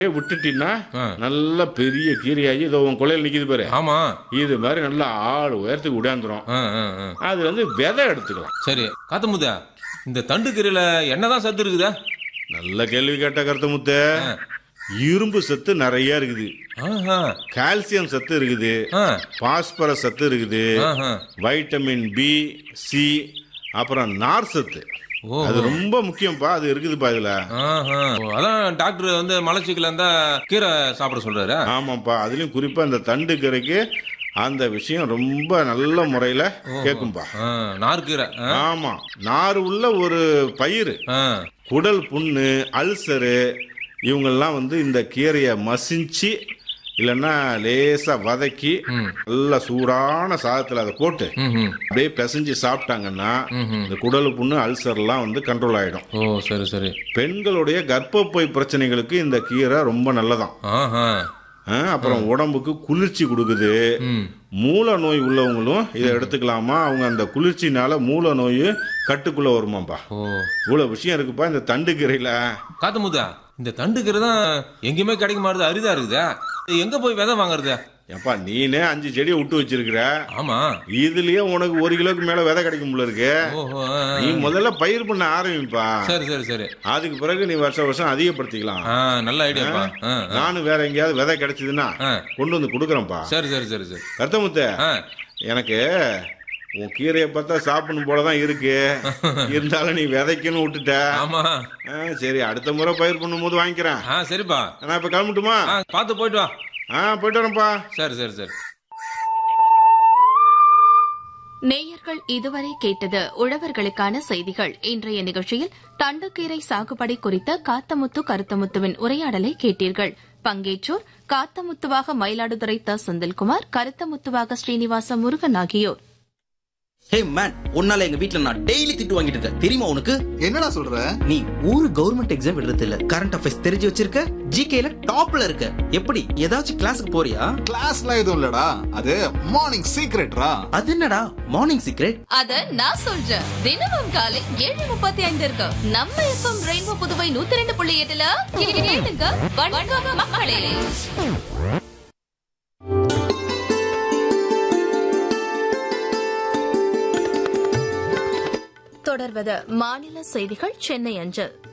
விட்டுட்டீங்கன்னா ஆ. நல்ல பெரிய கீரையாகி இதோ உன் கொலையில் நிக்குது பாரு ஆமா இது மாதிரி நல்லா ஆள் உயரத்துக்கு விடாந்துரும் ஆ, ஆ, ஆ. அதுல இருந்து விதை எடுத்துக்கலாம் சரி காத்தமுதா இந்த தண்டு கீரையில என்னதான் சத்து இருக்குதா நல்ல கேள்வி கேட்ட கருத்து முத்து இரும்பு சத்து நிறைய இருக்குது ஆஹா, கால்சியம் சத்து இருக்குது ஆ, பாஸ்பரஸ் சத்து இருக்குது ஆஹா. வைட்டமின் பி சி அப்புறம் நார் சத்து ஓ. அது ரொம்ப முக்கியம்ப்பா அது இருக்குதுப்பா இதுல ஆஹா. ஓ, அதான் டாக்டர் வந்து மலச்சிக்கல இருந்தா கீரை சாப்பிட சொல்றாரு ஆமாப்பா அதுலயும் குறிப்பா இந்த தண்டு கீரைக்கு அந்த விஷயம் ரொம்ப நல்ல முறையில கேட்கும்பா ஆ, நார்க்கீரை ஆ, ஆமா நார் உள்ள ஒரு பயிர் ஆ. குடல் புண்ணு அல்சரு இவங்கெல்லாம் வந்து இந்த கீரையை மசிஞ்சு இல்லைன்னா லேசா வதக்கி நல்லா சூடான சாதத்தில் அதை போட்டு ம்ஹும். அப்படியே பிசைஞ்சு சாப்பிட்டாங்கன்னா இந்த குடல் புண்ணு அல்சர்லாம் வந்து கண்ட்ரோல் ஆயிடும் ஓ சரி சரி பெண்களுடைய கர்ப்பப்பை பிரச்சனைகளுக்கு இந்த கீரை ரொம்ப நல்லதாம் ஆஹா ஆ, அப்புறம் உடம்புக்கு குளிர்ச்சி கொடுக்குது ம் மூல நோய் உள்ளவங்களும் இதை எடுத்துக்கலாமா அவங்க அந்த குளிர்ச்சினால மூல நோய் கட்டுக்குள்ள வருமாப்பா ஓ இவ்வளவு விஷயம் இருக்குப்பா இந்த தண்டு கீரையில காத்தமுதா இந்த தண்டு கீரை தான் எங்கேயுமே கிடைக்க மாட்டுது அரிதா இருக்குதா இது எங்க போய் விதை வாங்குறது ஏப்பா நீனே அஞ்சு செடியை விட்டு வச்சிருக்கிற ஆமா இதுலயே உனக்கு ஒரு கிலோக்கு மேல விதை கிடைக்கும் போல இருக்கு ஓஹோ ஆ, ஆ. நீ முதல்ல பயிர் பண்ண ஆரம்பிப்பா சரி சரி சரி அதுக்கு பிறகு நீ வருஷம் வருஷம் அதிகப்படுத்திக்கலாம் ஆ நல்ல ஐடியாப்பா ஆ, ஆ. நானும் வேற எங்கேயாவது விதை கிடைச்சதுன்னா ஆ. கொண்டு வந்து கொடுக்குறேன்ப்பா சரி சரி சரி சரி கருத்தமுத்த ஆ எனக்கு உன் கீரையை பார்த்தா சாப்பிடணும் போலதான் இருக்கு இருந்தாலும் நீ விதைக்கணும் விட்டுட்ட ஆமா ஆ, சரி அடுத்த முறை பயிர் பண்ணும்போது வாங்கிக்கிறேன் ஆ சரிப்பா நான் இப்ப கிளம்பட்டுமா ஆ பார்த்து போயிட்டு வா ஆ போயிட்டு வரேன்ப்பா சரி சரி சரி நேயர்கள் இதுவரை கேட்டது உழவர்களுக்கான செய்திகள் இன்றைய நிகழ்ச்சியில் தண்டுக்கீரை சாகுபடி குறித்த காத்தமுத்து கருத்தமுத்துவின் உரையாடலை கேட்டீர்கள் பங்கேற்றோர் காத்தமுத்துவாக மயிலாடுதுறை த செந்தில்குமார் கருத்தமுத்துவாக ஸ்ரீனிவாச முருகன் ஆகியோர் ஹே மேன் உன்னால எங்க வீட்ல நான் டெய்லி திட்டு வாங்கிட்டு இருக்கேன் தெரியுமா உனக்கு என்னடா சொல்ற நீ ஒரு கவர்மெண்ட் எக்ஸாம் எழுதுறது இல்ல கரண்ட் அஃபேர்ஸ் தெரிஞ்சு வச்சிருக்க ஜிகேல டாப்ல இருக்க எப்படி ஏதாச்சும் கிளாஸுக்கு போறியா கிளாஸ்லாம் எதுவும் இல்லடா அது மார்னிங் சீக்ரெட்ரா அது என்னடா மார்னிங் சீக்ரெட் அத நான் சொல்றேன் தினமும் காலை ஏழு முப்பத்தி ஐந்து இருக்கு நம்ம எஃப்எம் ரெயின்போ புதுவை நூத்தி ரெண்டு புள்ளி எட்டுல கேளுங்க வணக்கம் மக்களே தொடர்வது மாநில செய்திகள் சென்னை அஞ்சல்